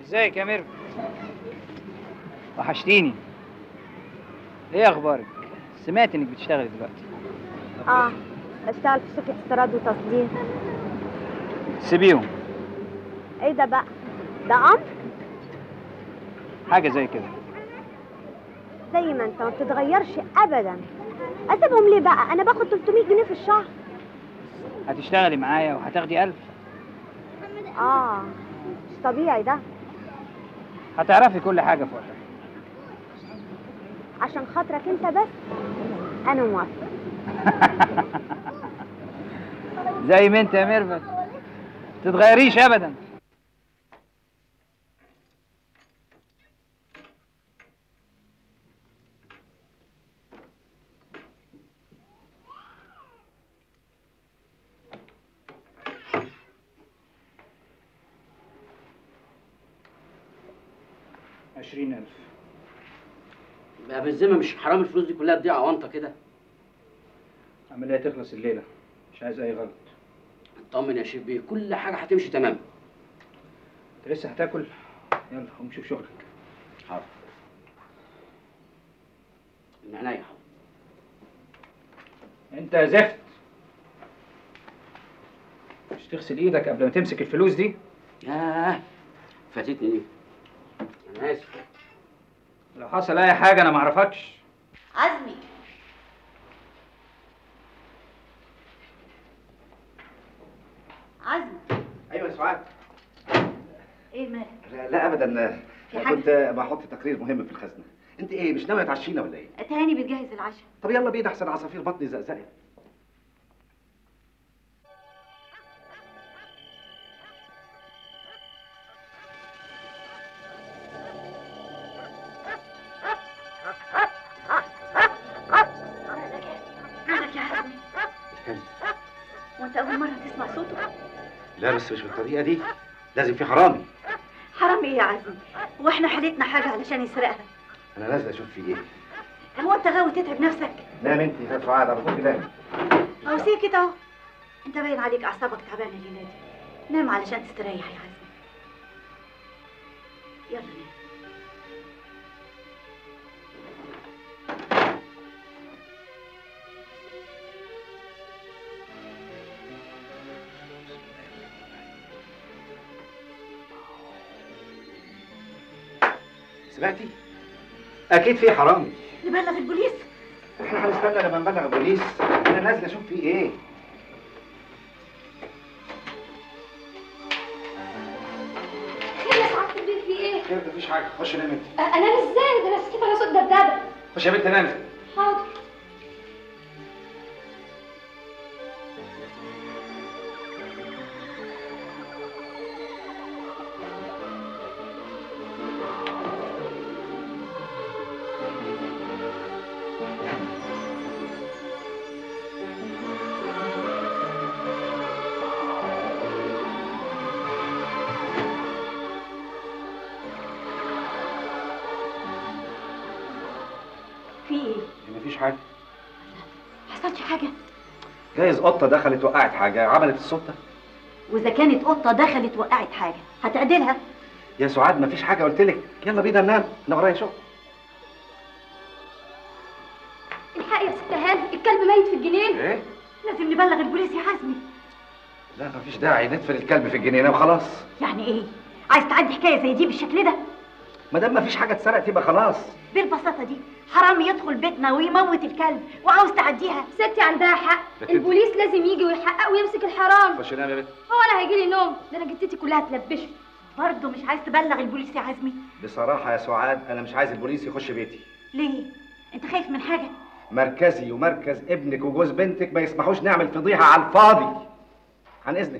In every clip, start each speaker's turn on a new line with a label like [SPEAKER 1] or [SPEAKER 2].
[SPEAKER 1] ازيك يا ميرفت وحشتيني ايه اخبارك سمعت انك بتشتغلي دلوقتي
[SPEAKER 2] اه بشتغل في شركة استيراد وتصدير
[SPEAKER 1] سيبيهم
[SPEAKER 2] ايه ده بقى ده امر
[SPEAKER 1] حاجه زي كده
[SPEAKER 2] زي ما انت ما بتتغيرش ابدا اسيبهم ليه بقى انا باخد 300 جنيه في الشهر
[SPEAKER 1] هتشتغلي معايا وهتاخدي ألف
[SPEAKER 2] اه مش طبيعي ده
[SPEAKER 1] هتعرفي كل حاجه في وقتها
[SPEAKER 2] عشان خاطرك انت بس انا موافقه
[SPEAKER 1] زي ما انت يا ميرفت تتغيريش ابدا عشرين ألف
[SPEAKER 3] بقى بالذمه مش حرام الفلوس دي كلها تضيع اونطه كده
[SPEAKER 1] عملية تخلص الليلة مش عايز أي غلط
[SPEAKER 3] اطمن يا شيف بيه كل حاجه هتمشي تمام
[SPEAKER 1] أنت لسه هتاكل يلا قوم شوف شغلك
[SPEAKER 3] حاضر من عينيا حاضر
[SPEAKER 1] أنت يا زفت مش تغسل إيدك قبل ما تمسك الفلوس دي
[SPEAKER 3] ياه فاتتني دي انا اسف
[SPEAKER 1] لو حصل أي حاجة أنا معرفكش
[SPEAKER 2] عزمي عزمي
[SPEAKER 4] ايوه يا سعاد
[SPEAKER 2] ايه مالك
[SPEAKER 4] لا, لا ابدا
[SPEAKER 2] في حاجة؟
[SPEAKER 4] كنت بحط تقرير مهم في الخزنه انت ايه مش ناويه تعشينا ولا ايه
[SPEAKER 2] تهاني بتجهز العشاء
[SPEAKER 4] طب يلا بينا احسن عصافير بطني زقزقه
[SPEAKER 2] مالك يا عزمي وانت اول مره تسمع صوته
[SPEAKER 4] لا بس مش بالطريقه دي لازم في حرامي
[SPEAKER 2] حرام ايه يا عزمي واحنا حالتنا حاجه علشان يسرقها
[SPEAKER 4] انا نازله اشوف في ايه
[SPEAKER 2] هو انت غاوي تتعب نفسك
[SPEAKER 4] نام انت يا سعاد ارجوك نام
[SPEAKER 2] او سيب كده اهو انت باين عليك اعصابك تعبانه الليله دي نام علشان تستريح يا عزمي يلا نام
[SPEAKER 4] سمعتي اكيد في حرامي
[SPEAKER 2] نبلغ البوليس
[SPEAKER 4] احنا هنستنى لما نبلغ البوليس انا نازله اشوف في ايه
[SPEAKER 5] خير يا سعادة البيت في ايه؟
[SPEAKER 4] خير مفيش حاجه خش نام انت
[SPEAKER 5] أ- انام ازاي ده انا سكت على صوت دبدبه
[SPEAKER 4] خش يا بنت نام
[SPEAKER 5] حاضر
[SPEAKER 2] في ايه
[SPEAKER 4] مفيش حاجه
[SPEAKER 2] حصلش حاجه
[SPEAKER 4] جايز قطه دخلت وقعت حاجه عملت الصوت ده
[SPEAKER 2] واذا كانت قطه دخلت وقعت حاجه هتعدلها
[SPEAKER 4] يا سعاد مفيش حاجه قلت لك يلا بينا ننام انا ورايا شغل
[SPEAKER 5] الحق يا ست هان الكلب ميت في الجنين
[SPEAKER 4] ايه
[SPEAKER 2] لازم نبلغ البوليس يا عزمي
[SPEAKER 4] لا مفيش داعي ندفن الكلب في الجنينه وخلاص
[SPEAKER 2] يعني ايه عايز تعدي حكايه زي دي بالشكل ده
[SPEAKER 4] ما دام مفيش حاجه اتسرقت يبقى خلاص
[SPEAKER 2] بالبساطه دي حرامي يدخل بيتنا ويموت الكلب وعاوز تعديها
[SPEAKER 5] ستي عندها حق
[SPEAKER 4] بت-
[SPEAKER 5] البوليس لازم يجي ويحقق ويمسك الحرام
[SPEAKER 4] خش نام يا بنت
[SPEAKER 5] هو انا هيجيلي نوم ده انا جدتي كلها تلبشه
[SPEAKER 2] برضه مش عايز تبلغ البوليس يا عزمي
[SPEAKER 4] بصراحه يا سعاد انا مش عايز البوليس يخش بيتي
[SPEAKER 2] ليه انت خايف من حاجه
[SPEAKER 4] مركزي ومركز ابنك وجوز بنتك ما يسمحوش نعمل فضيحه على الفاضي عن اذنك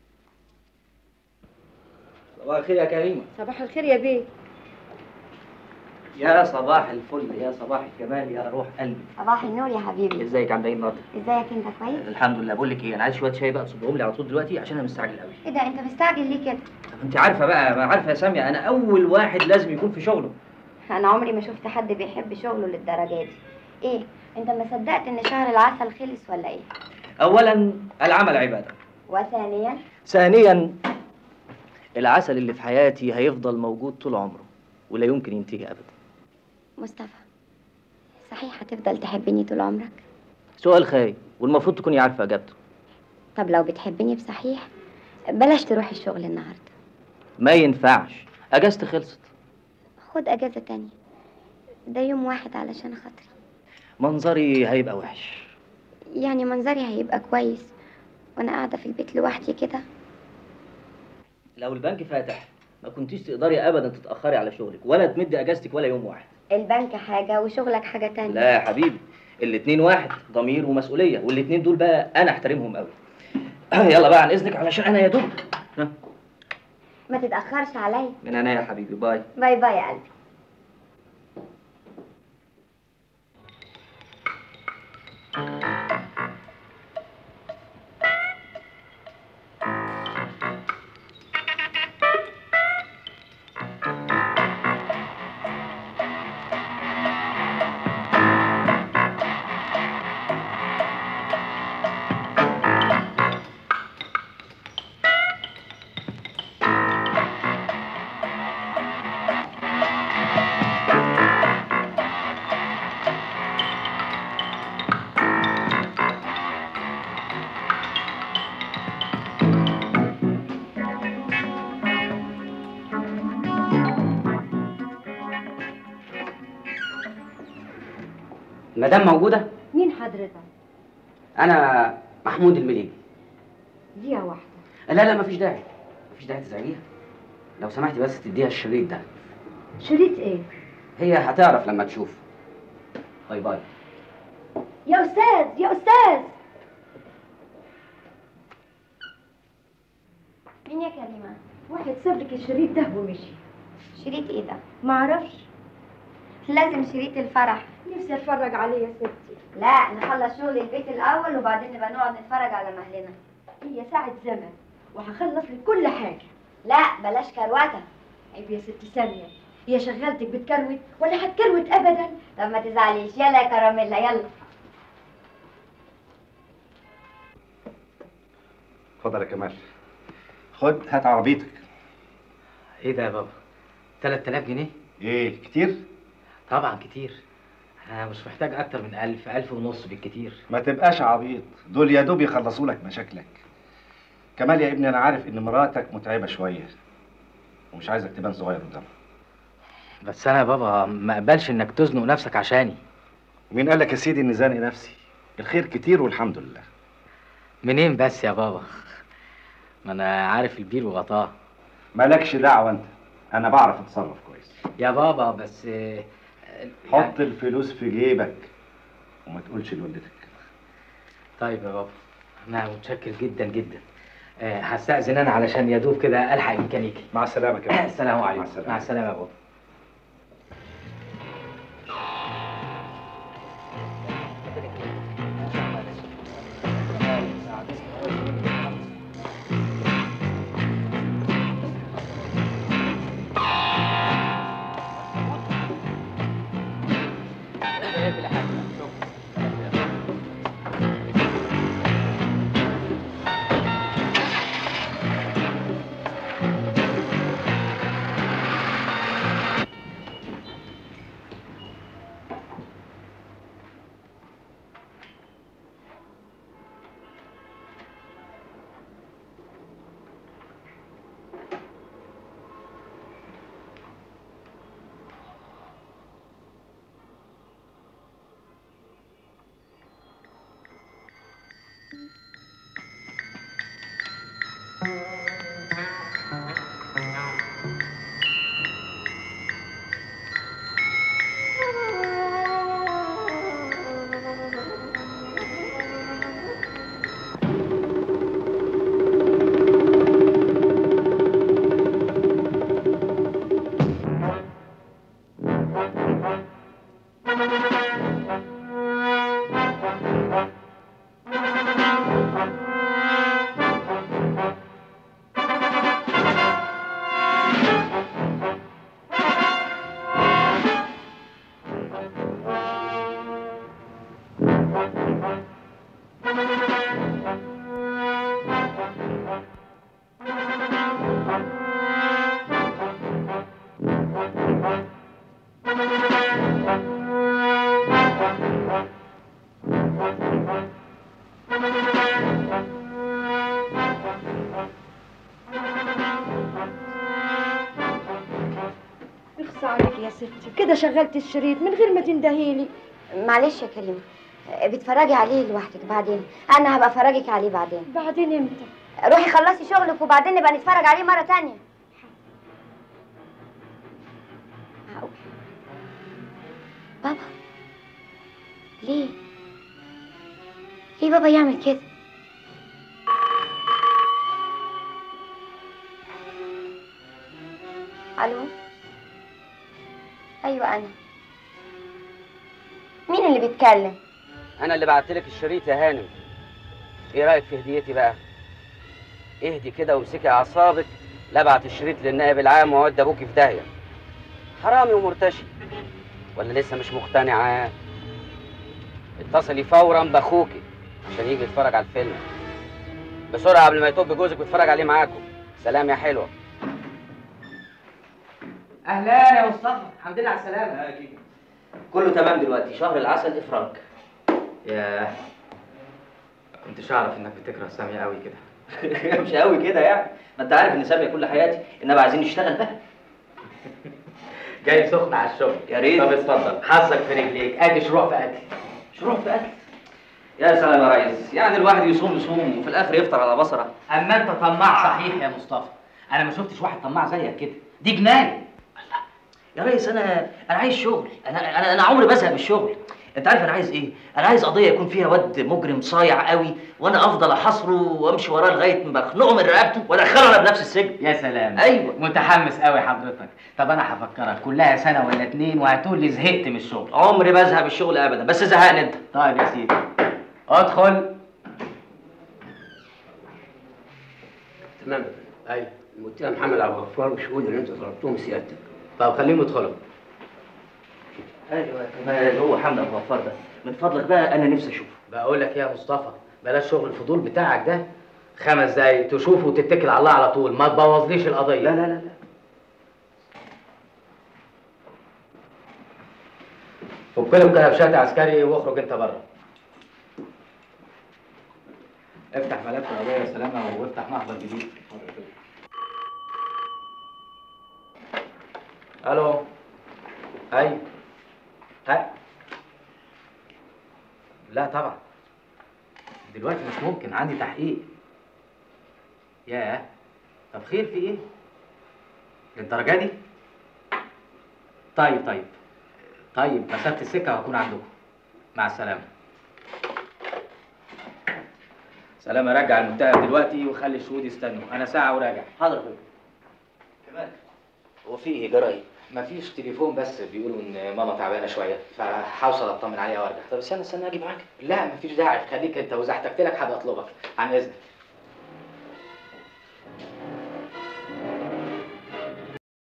[SPEAKER 6] صباح الخير يا كريمة
[SPEAKER 2] صباح الخير يا بيه
[SPEAKER 6] يا صباح الفل يا صباح الجمال يا روح قلبي
[SPEAKER 7] صباح النور يا حبيبي
[SPEAKER 6] ازيك عامله ايه النهارده؟
[SPEAKER 7] ازيك انت كويس
[SPEAKER 6] الحمد لله بقول لك ايه انا عايز شويه شاي بقى تصبهم لي على طول دلوقتي عشان انا مستعجل قوي
[SPEAKER 7] ايه ده انت مستعجل ليه كده
[SPEAKER 6] طب انت عارفه بقى ما عارفه يا ساميه انا اول واحد لازم يكون في شغله
[SPEAKER 7] انا عمري ما شفت حد بيحب شغله للدرجه دي ايه انت ما صدقت ان شهر العسل خلص ولا ايه
[SPEAKER 6] اولا العمل عباده
[SPEAKER 7] وثانيا
[SPEAKER 6] ثانيا العسل اللي في حياتي هيفضل موجود طول عمره ولا يمكن ينتهي ابدا
[SPEAKER 7] مصطفى صحيح هتفضل تحبني طول عمرك
[SPEAKER 6] سؤال خايب والمفروض تكوني عارفه اجابته
[SPEAKER 7] طب لو بتحبني بصحيح بلاش تروح الشغل النهارده
[SPEAKER 6] ما ينفعش اجازتي خلصت
[SPEAKER 7] خد اجازه تانية ده يوم واحد علشان خاطري
[SPEAKER 6] منظري هيبقى وحش
[SPEAKER 7] يعني منظري هيبقى كويس وانا قاعده في البيت لوحدي كده
[SPEAKER 6] لو البنك فاتح ما كنتيش تقدري ابدا تتاخري على شغلك ولا تمدي اجازتك ولا يوم واحد
[SPEAKER 7] البنك حاجه وشغلك حاجه تانية
[SPEAKER 6] لا يا حبيبي الاتنين واحد ضمير ومسؤوليه والاتنين دول بقى انا احترمهم قوي يلا بقى عن اذنك علشان انا يا دوب ها،
[SPEAKER 7] ما تتاخرش عليا
[SPEAKER 6] من انا يا حبيبي باي
[SPEAKER 7] باي باي يا قلبي
[SPEAKER 3] المدام موجوده
[SPEAKER 2] مين حضرتك؟
[SPEAKER 3] انا محمود المليجي
[SPEAKER 2] دقيقة واحدة
[SPEAKER 3] لا لا مفيش داعي مفيش داعي تزعجيها لو سمحتي بس تديها الشريط ده
[SPEAKER 2] شريط ايه؟
[SPEAKER 3] هي هتعرف لما تشوف باي باي
[SPEAKER 2] يا أستاذ يا أستاذ
[SPEAKER 7] مين يا كريمه
[SPEAKER 2] واحد ساب لك الشريط ده ومشي
[SPEAKER 7] شريط ايه ده
[SPEAKER 2] معرفش
[SPEAKER 7] لازم شريط الفرح
[SPEAKER 2] نفسي اتفرج عليه يا ستي
[SPEAKER 7] لا نخلص شغل البيت الاول وبعدين نبقى نقعد نتفرج على مهلنا
[SPEAKER 2] هي ساعة زمن وهخلص لك كل حاجة
[SPEAKER 7] لا بلاش كروته
[SPEAKER 2] عيب يا ستي ثانية هي شغالتك بتكروت ولا هتكروت أبدا
[SPEAKER 7] طب ما تزعليش يلا يا كراميلا يلا
[SPEAKER 4] اتفضل يا كمال خد هات عربيتك
[SPEAKER 3] ايه ده يا بابا 3000 جنيه
[SPEAKER 4] ايه كتير
[SPEAKER 3] طبعا كتير انا مش محتاج اكتر من 1000 1000 ونص بالكتير
[SPEAKER 4] ما تبقاش عبيط دول يا دوب يخلصوا لك مشاكلك كمال يا ابني انا عارف ان مراتك متعبه شويه ومش عايزك تبان صغير قدامها
[SPEAKER 3] بس انا يا بابا ما اقبلش انك تزنق نفسك عشاني
[SPEAKER 4] مين قال لك يا سيدي اني زانق نفسي الخير كتير والحمد لله
[SPEAKER 3] منين بس يا بابا ما انا عارف البير وغطاه
[SPEAKER 4] مالكش دعوه انت انا بعرف اتصرف كويس
[SPEAKER 3] يا بابا بس آه،
[SPEAKER 4] حط الفلوس في جيبك وما تقولش لوالدتك
[SPEAKER 3] طيب يا بابا انا متشكر جدا جدا آه، هستأذن انا علشان يا دوب كده الحق الميكانيكي
[SPEAKER 4] مع السلامه كمان
[SPEAKER 3] السلام عليكم
[SPEAKER 4] مع السلامة.
[SPEAKER 3] مع السلامه يا بابا
[SPEAKER 2] اخصى عليك يا ستي كده شغلت الشريط من غير ما تندهيلي
[SPEAKER 7] معلش يا كريمه بتفرجي عليه لوحدك بعدين انا هبقى افرجك عليه بعدين
[SPEAKER 2] بعدين امتى
[SPEAKER 7] روحي خلصي شغلك وبعدين نبقى نتفرج عليه مره تانية معقول. بابا ليه ليه بابا يعمل كده الو ايوه انا مين اللي بيتكلم
[SPEAKER 8] انا اللي بعت لك الشريط يا هانم ايه رايك في هديتي بقى اهدي كده وامسكي اعصابك لا ابعت الشريط للنائب العام واود ابوكي في داهيه حرامي ومرتشي ولا لسه مش مقتنعه اتصلي فورا باخوكي عشان يجي يتفرج على الفيلم بسرعه قبل ما يطب جوزك ويتفرج عليه معاكم سلام يا حلوه
[SPEAKER 3] اهلا يا مصطفى الحمد لله على السلامه
[SPEAKER 6] كله تمام دلوقتي شهر العسل افراج
[SPEAKER 3] يا كنتش اعرف انك بتكره سامية قوي كده
[SPEAKER 6] مش قوي كده يعني ما انت عارف ان ساميه كل حياتي انما عايزين نشتغل بقى
[SPEAKER 3] جاي سخن على الشغل
[SPEAKER 6] يا ريت.
[SPEAKER 3] طب اتفضل حظك في رجليك ادي شروع في اكل
[SPEAKER 6] شروح في اكل يا سلام يا ريس يعني الواحد يصوم يصوم وفي الاخر يفطر على بصره
[SPEAKER 3] اما انت طماع صحيح يا مصطفى انا ما شفتش واحد طماع زيك كده دي جنان
[SPEAKER 6] يا ريس انا انا عايز شغل انا انا انا عمري بزهق من الشغل انت عارف انا عايز ايه انا عايز قضيه يكون فيها واد مجرم صايع قوي وانا افضل احاصره وامشي وراه لغايه ما اخنقه من رقبته وادخله انا بنفس السجن
[SPEAKER 3] يا سلام
[SPEAKER 6] أيوة.
[SPEAKER 3] متحمس قوي حضرتك طب انا هفكرك كلها سنه ولا اتنين وهتقول لي زهقت من الشغل
[SPEAKER 6] عمري بزهق من الشغل ابدا بس زهقني انت
[SPEAKER 3] طيب يا سيدي ادخل
[SPEAKER 8] تمام
[SPEAKER 3] ايوه
[SPEAKER 8] المتهم محمد عبد الغفار والشهود اللي انت طلبتهم سيادتك
[SPEAKER 3] طب خليهم يدخلوا
[SPEAKER 6] ايوه كمان هو حمد ابو غفار ده من فضلك بقى انا نفسي اشوفه
[SPEAKER 3] بقول لك يا مصطفى بلاش شغل الفضول بتاعك ده خمس دقايق تشوفه وتتكل على الله على طول ما تبوظليش القضيه
[SPEAKER 6] لا لا لا لا
[SPEAKER 3] فك لهم كلبشات عسكري واخرج انت بره افتح ملف القضيه يا سلامه وافتح محضر جديد الو ايوه هاي لا طبعا دلوقتي مش ممكن عندي تحقيق ياه طب خير في ايه للدرجه دي طيب طيب طيب مسافة السكة وهكون عندكم مع السلامة سلامة رجع المتهم دلوقتي وخلي الشهود يستنوا أنا ساعة وراجع
[SPEAKER 6] حاضر يا فندم كمان هو في ايه جرايد
[SPEAKER 3] مفيش تليفون بس بيقولوا إن ماما تعبانة شوية فهوصل أطمن عليها وأرجع
[SPEAKER 6] طب استنى استنى اجي معاك
[SPEAKER 3] لا مفيش داعي خليك أنت وإذا احتجت لك هبقى أطلبك عن إذنك